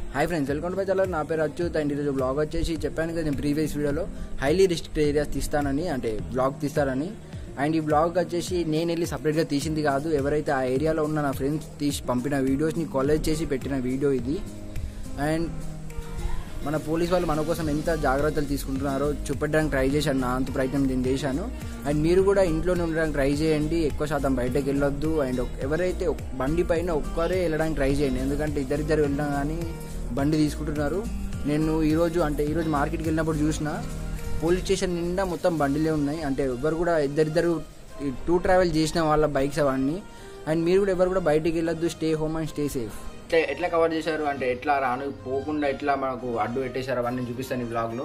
hi friends welcome to my channel నా పేరు Achyut and ఈరోజు బ్లాగ్ వచ్చేసి చెప్పాను కదా నేను ప్రీవియస్ వీడియోలో హైలీ రిస్ట్రిక్ట్ ఏరియాస్ తీస్తానని అంటే బ్లాగ్ తీస్తారని అండ్ ఈ బ్లాగ్ వచ్చేసి నేను వెళ్ళి సపరేట్గా తీసింది కాదు ఎవరైతే ఆ ఏరియాలో ఉన్న నా ఫ్రెండ్స్ తీసి పంపిన వీడియోస్ని కాలేజ్ చేసి పెట్టిన వీడియో ఇది అండ్ మన పోలీస్ వాళ్ళు మన కోసం ఎంత జాగ్రత్తలు తీసుకుంటున్నారో చూపెట్టడానికి ట్రై చేశాను నా అంత ప్రయత్నం నేను చేశాను అండ్ మీరు కూడా ఇంట్లోనే ఉండడానికి ట్రై చేయండి ఎక్కువ శాతం బయటకు వెళ్ళొద్దు అండ్ ఎవరైతే ఒక్- బండి పైన ఒక్కరే వెళ్ళడానికి ట్రై చేయండి ఎందుకంటే ఇద్దరిద్దరు వెళ్ళినా కానీ బండి తీసుకుంటున్నారు నేను ఈరోజు అంటే ఈరోజు మార్కెట్కి వెళ్ళినప్పుడు చూసిన పోలీస్ స్టేషన్ నిండా మొత్తం బండిలే ఉన్నాయి అంటే ఎవరు కూడా ఇద్దరిద్దరు టూ ట్రావెల్ చేసిన వాళ్ళ బైక్స్ అవన్నీ అండ్ మీరు కూడా ఎవరు కూడా బయటికి వెళ్ళొద్దు stay home and stay safe ఎట్లా ఎట్లా కవర్ చేశారు అంటే ఎట్లా రాను పోకుండా ఎట్లా మనకు అడ్డు పెట్టేశారు అవన్నీ చూపిస్తాను ఈ బ్లాగ్లో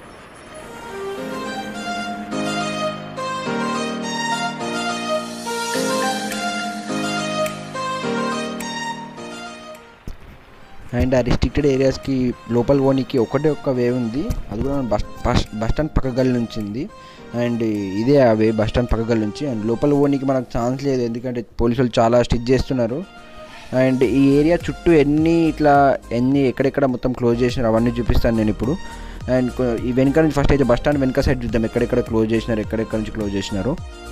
అండ్ ఆ రిస్ట్రిక్టెడ్ ఏరియాస్కి లోపల పోనీకి ఒకటే ఒక్క వే ఉంది అది కూడా బస్ బస్ బస్ స్టాండ్ పక్క గల్లి నుంచి ఉంది అండ్ ఇదే ఆ వే బస్ స్టాండ్ పక్క గల్లి నుంచి అండ్ లోపల పోనీకి మనకు ఛాన్స్ లేదు ఎందుకంటే పోలీసులు చాలా స్టిచ్ చేస్తున్నారు అండ్ ఈ ఏరియా చుట్టూ ఎన్ని ఇట్లా ఎన్ని ఎక్కడెక్కడ మొత్తం క్లోజ్ చేసినారు అవన్నీ చూపిస్తాను నేను ఇప్పుడు అండ్ కొ- ఈ వెనక నుంచి ఫస్ట్ అయితే బస్ స్టాండ్ వెనక సైడ్ చూద్దాం ఎక్కడెక్కడ క్లోజ్ చేసినారు ఎక్కడెక్కడ నుంచి క్లోజ్ చేసినారు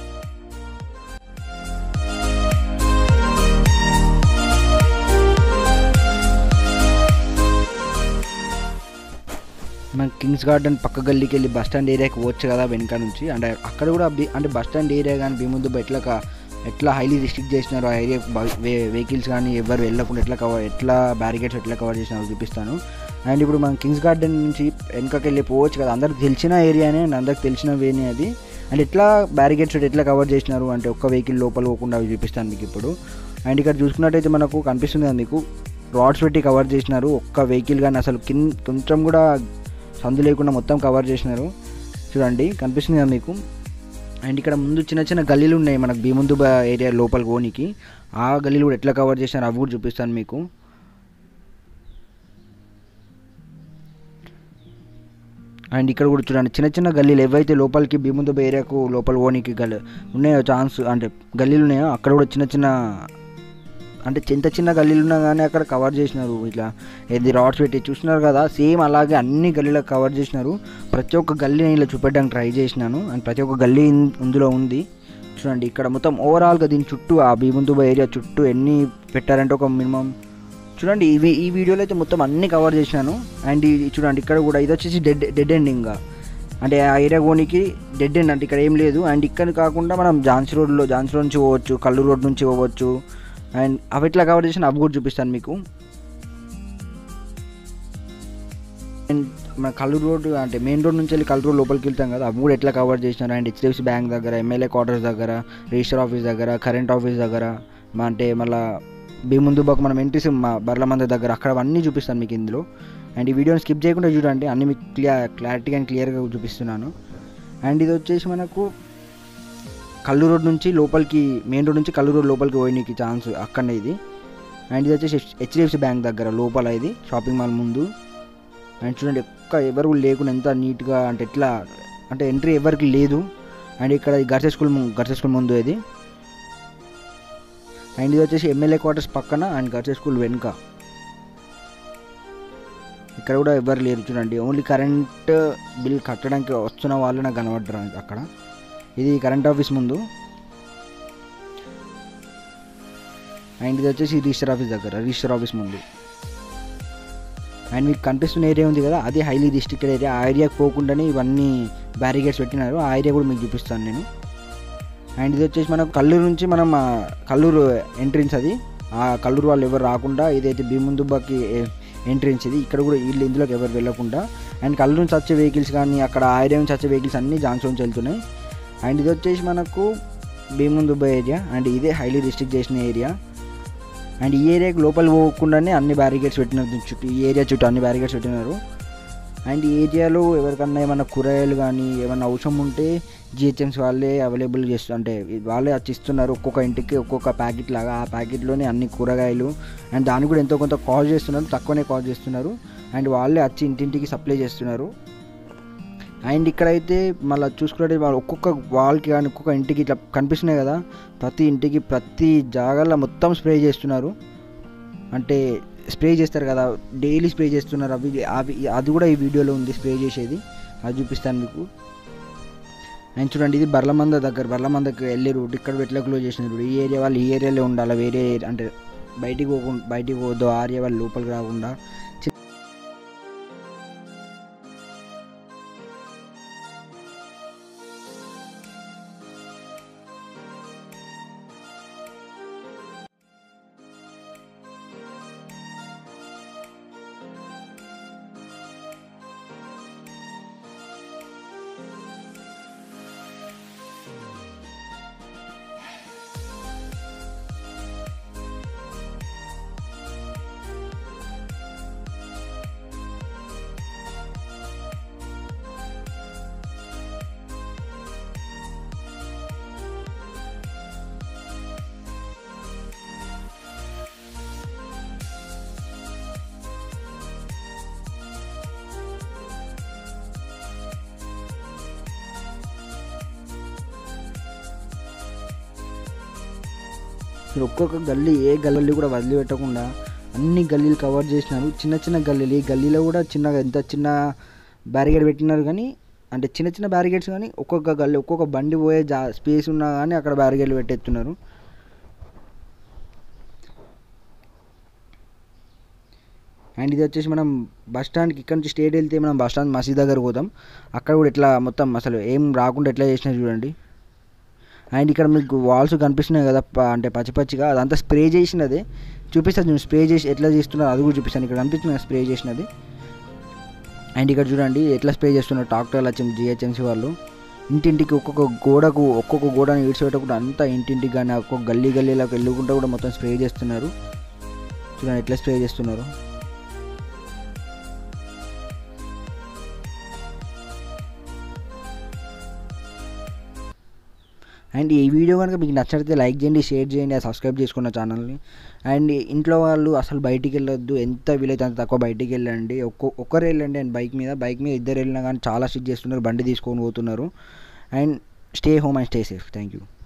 మన కింగ్స్ గార్డెన్ పక్క గల్లీకి వెళ్ళి బస్ స్టాండ్ ఏరియాకి పోవచ్చు కదా వెనక నుంచి అంటే అక్కడ కూడా బి- అంటే బస్ స్టాండ్ ఏరియా కానీ భీముద్దు ఎట్లా క- ఎట్లా హైలీ రిస్ట్రిక్ట్ చేసినారో ఆ ఏరియా వెహికల్స్ కానీ ఎవరు వెళ్ళకుండా ఎట్లా కవర్ ఎట్లా బ్యారికేడ్స్ ఎట్లా కవర్ చేసినారో చూపిస్తాను అండ్ ఇప్పుడు మనం కింగ్స్ గార్డెన్ నుంచి వెనకకి వెళ్ళి పోవచ్చు కదా అందరికి తెలిసిన ఏరియానే and అందరికి తెలిసిన వేనే అది అండ్ ఎట్లా బ్యారికేడ్స్ ఎట్లా కవర్ చేసినారు అంటే ఒక్క వెహికల్ లోపల పోకుండా అవి చూపిస్తాను మీకు ఇప్పుడు అండ్ ఇక్కడ చూసుకున్నట్టయితే మనకు కనిపిస్తుంది కదా మీకు రాడ్స్ పెట్టి కవర్ చేసినారు ఒక్క వెహికల్ కానీ అసలు కింద కొంచెం కూడా సందు లేకుండా మొత్తం కవర్ చేసినారు చూడండి కనిపిస్తుంది కదా మీకు అండ్ ఇక్కడ ముందు చిన్న చిన్న గల్లీలు ఉన్నాయి మనకు భీముందు ఏరియా లోపల పోనీకి ఆ గల్లీలు కూడా ఎట్లా కవర్ చేసినారు అవి కూడా చూపిస్తాను మీకు అండ్ ఇక్కడ కూడా చూడండి చిన్న చిన్న గల్లీలు ఏవైతే లోపలికి భీముందు ఏరియాకు లోపల పోనీకి గల్ ఉన్నాయో ఛాన్స్ అంటే గల్లీలు ఉన్నాయో అక్కడ కూడా చిన్న చిన్న అంటే చిన్న చిన్న గల్లీలు ఉన్నా కానీ అక్కడ కవర్ చేసినారు ఇట్లా ఏది రాడ్స్ పెట్టి చూసినారు కదా సేమ్ అలాగే అన్ని గల్లీలకు కవర్ చేసినారు ప్రతి ఒక్క గల్లీ ఇలా చూపెట్టడానికి ట్రై చేసినాను అండ్ ప్రతి ఒక్క గల్లీ ఇన్- ఇందులో ఉంది చూడండి ఇక్కడ మొత్తం ఓవరాల్గా దీని చుట్టూ ఆ భీముందుబా ఏరియా చుట్టూ ఎన్ని పెట్టారంటే ఒక మినిమం చూడండి ఇవి ఈ వీడియోలో అయితే మొత్తం అన్ని కవర్ చేసినాను అండ్ ఇది చూడండి ఇక్కడ కూడా ఇది వచ్చేసి డెడ్ డెడ్ ఎండింగ్ అంటే ఆ ఏరియా కోనికి డెడ్ ఎండ్ అంటే ఇక్కడ ఏం లేదు అండ్ ఇక్కడ కాకుండా మనం ఝాన్సీ రోడ్లో ఝాన్సీ రోడ్ నుంచి పోవచ్చు కల్లూరు రోడ్ నుంచి పోవచ్చు అండ్ అవి ఎట్లా కవర్ చేసిన అవి కూడా చూపిస్తాను మీకు అండ్ మన కల్లూరు రోడ్ అంటే మెయిన్ రోడ్ నుంచి వెళ్ళి కల్లూరు లోపలికి వెళ్తాం కదా అవి కూడా ఎట్లా కవర్ చేసినారు అండ్ హెచ్డిఎఫ్సి బ్యాంక్ దగ్గర ఎమ్మెల్యే క్వార్టర్స్ దగ్గర రిజిస్టర్ ఆఫీస్ దగ్గర కరెంట్ ఆఫీస్ దగ్గర మా అంటే మళ్ళీ భీముందుబాకు మనం ఎంట్రీస్ మా బర్ల మంద దగ్గర అక్కడ అన్నీ చూపిస్తాను మీకు ఇందులో అండ్ ఈ వీడియోని స్కిప్ చేయకుండా చూడండి అన్ని మీకు క్లియర్ క్లారిటీ అండ్ క్లియర్గా చూపిస్తున్నాను అండ్ ఇది వచ్చేసి మనకు కల్లూరు రోడ్ నుంచి లోపలికి మెయిన్ రోడ్ నుంచి కల్లూరు రోడ్ లోపలికి పోయినకి ఛాన్స్ అక్కడనే ఇది అండ్ ఇది వచ్చేసి హెచ్డిఎఫ్సి బ్యాంక్ దగ్గర లోపల ఇది షాపింగ్ మాల్ ముందు అండ్ చూడండి ఒక్క ఎవరు కూడా లేకుండా ఎంత నీట్గా అంటే ఎట్లా అంటే ఎంట్రీ ఎవరికి లేదు అండ్ ఇక్కడ గర్సె స్కూల్ ము- గర్సె స్కూల్ ముందు ఇది అండ్ ఇది వచ్చేసి ఎమ్మెల్యే క్వార్టర్స్ పక్కన అండ్ గర్సె స్కూల్ వెనుక ఇక్కడ కూడా ఎవరు లేరు చూడండి ఓన్లీ కరెంట్ బిల్ కట్టడానికి వస్తున్న వాళ్ళు నాకు కనబడ్డారు అక్కడ ఇది కరెంట్ ఆఫీస్ ముందు అండ్ ఇది వచ్చేసి రిజిస్టర్ ఆఫీస్ దగ్గర రిజిస్టర్ ఆఫీస్ ముందు అండ్ మీకు కనిపిస్తున్న ఏరియా ఉంది కదా అది హైలీ రిస్ట్రిక్టెడ్ ఏరియా ఆ ఏరియాకి పోకుండానే ఇవన్నీ బ్యారికేడ్స్ పెట్టినారు ఆ ఏరియా కూడా మీకు చూపిస్తాను నేను అండ్ ఇది వచ్చేసి మనకు కల్లూరు నుంచి మనం ఆ, కల్లూరు ఎంట్రన్స్ అది ఆ కల్లూరు వాళ్ళు ఎవరు రాకుండా ఇదైతే భీముందుబాకి ఎంట్రన్స్ ఇది ఇక్కడ కూడా వీళ్ళు ఇందులోకి ఎవరు వెళ్ళకుండా అండ్ కల్లూరు నుంచి వచ్చే వెహికల్స్ కానీ అక్కడ ఆ ఏరియా నుంచి వచ్చే వెహికల్స్ అన్నీ జాన్సన్ నుంచి వెళ్తున్నాయి అండ్ ఇది వచ్చేసి మనకు భీముందుబా ఏరియా అండ్ ఇదే హైలీ రిస్ట్రిక్ట్ చేసిన ఏరియా అండ్ ఈ ఏరియాకి లోపల పోకుండానే అన్ని బ్యారికేడ్స్ పెట్టినారు దీని చుట్టూ ఈ ఏరియా చుట్టూ అన్ని బ్యారికేడ్స్ పెట్టినారు అండ్ ఈ ఏరియాలో ఎవరికన్నా ఏమైనా కూరగాయలు కానీ ఏమైనా అవసరం ఉంటే జిహెచ్ఎంసీ వాళ్ళే అవైలబుల్ చేస్తు అంటే వాళ్ళే వచ్చి ఇస్తున్నారు ఒక్కొక్క ఇంటికి ఒక్కొక్క ప్యాకెట్ లాగా ఆ ప్యాకెట్లోనే అన్ని కూరగాయలు అండ్ దానికి కూడా ఎంతో కొంత కాస్ట్ చేస్తున్నారు తక్కువనే కాస్ట్ చేస్తున్నారు అండ్ వాళ్ళే వచ్చి ఇంటింటికి సప్లై చేస్తున్నారు అండ్ ఇక్కడైతే మళ్ళీ చూసుకుంటే వాళ్ళు ఒక్కొక్క వాల్కి కానీ ఒక్కొక్క ఇంటికి ఇట్లా కనిపిస్తున్నాయి కదా ప్రతి ఇంటికి ప్రతి జాగాలో మొత్తం స్ప్రే చేస్తున్నారు అంటే స్ప్రే చేస్తారు కదా డైలీ స్ప్రే చేస్తున్నారు అవి అవి అది కూడా ఈ వీడియోలో ఉంది స్ప్రే చేసేది అది చూపిస్తాను మీకు అండ్ చూడండి ఇది బర్లమంద దగ్గర బర్లమందకి వెళ్ళే రూట్ ఇక్కడ ఎట్లా క్లోజ్ చేసిన రూట్ ఈ ఏరియా వాళ్ళు ఈ ఏరియాలో ఉండాలి వేరే ఏరియా అంటే బయటికి పోకుండా బయటికి పోవద్దు ఆ ఏరియా వాళ్ళు లోపలికి రాకుండా చి- మీరు ఒక్కొక్క గల్లీ ఏ గల్లీ కూడా వదిలిపెట్టకుండా అన్ని గల్లీలు కవర్ చేసినారు చిన్న చిన్న గల్లీలు ఈ గల్లీలో కూడా చిన్నగా ఎంత చిన్న బ్యారిగేడ్ పెట్టినారు కానీ అంటే చిన్న చిన్న బ్యారిగేడ్స్ కానీ ఒక్కొక్క గల్లీ ఒక్కొక్క బండి పోయే జా స్పేస్ ఉన్నా కానీ అక్కడ బ్యారిగేడ్లు పెట్టేస్తున్నారు అండ్ ఇది వచ్చేసి మనం బస్ స్టాండ్కి ఇక్కడ నుంచి స్టేట్ వెళ్తే మనం బస్ స్టాండ్ మసీద్ దగ్గర పోతాం అక్కడ కూడా ఎట్లా మొత్తం అసలు ఏం రాకుండా ఎట్లా చేసినా చూడండి అండ్ ఇక్కడ మీకు వాల్స్ కనిపిస్తున్నాయి కదా ప- అంటే పచ్చి పచ్చిగా అదంతా స్ప్రే చేసినదే చూపిస్తాను చూడండి స్ప్రే చేసి ఎట్లా చేస్తున్నారు అది కూడా చూపిస్తాను ఇక్కడ కనిపిస్తుంది స్ప్రే చేసినది అండ్ ఇక్కడ చూడండి ఎట్లా స్ప్రే చేస్తున్నారు ట్రాక్టర్లు వచ్చి జిహెచ్ఎంసీ వాళ్ళు ఇంటింటికి ఒక్కొక్క గోడకు ఒక్కొక్క గోడని విడిచిపెట్టకుండా అంతా ఇంటింటికి కానీ ఒక్కొక్క గల్లీ గల్లీలోకి వెళ్ళుకుంటూ కూడా మొత్తం స్ప్రే చేస్తున్నారు చూడండి ఎట్లా స్ప్రే చేస్తున్నారు అండ్ ఈ వీడియో కనుక మీకు నచ్చితే లైక్ చేయండి షేర్ చేయండి సబ్స్క్రైబ్ చేసుకున్న ఛానల్ని అండ్ ఇంట్లో వాళ్ళు అసలు బయటికి వెళ్ళొద్దు ఎంత వీలైతే అంత తక్కువ బయటికి వెళ్ళండి ఒక్కో ఒక్కరు వెళ్ళండి అండ్ బైక్ మీద బైక్ మీద ఇద్దరు వెళ్ళినా కానీ చాలా స్టిచ్ చేస్తున్నారు బండి తీసుకొని పోతున్నారు and stay home and stay safe thank you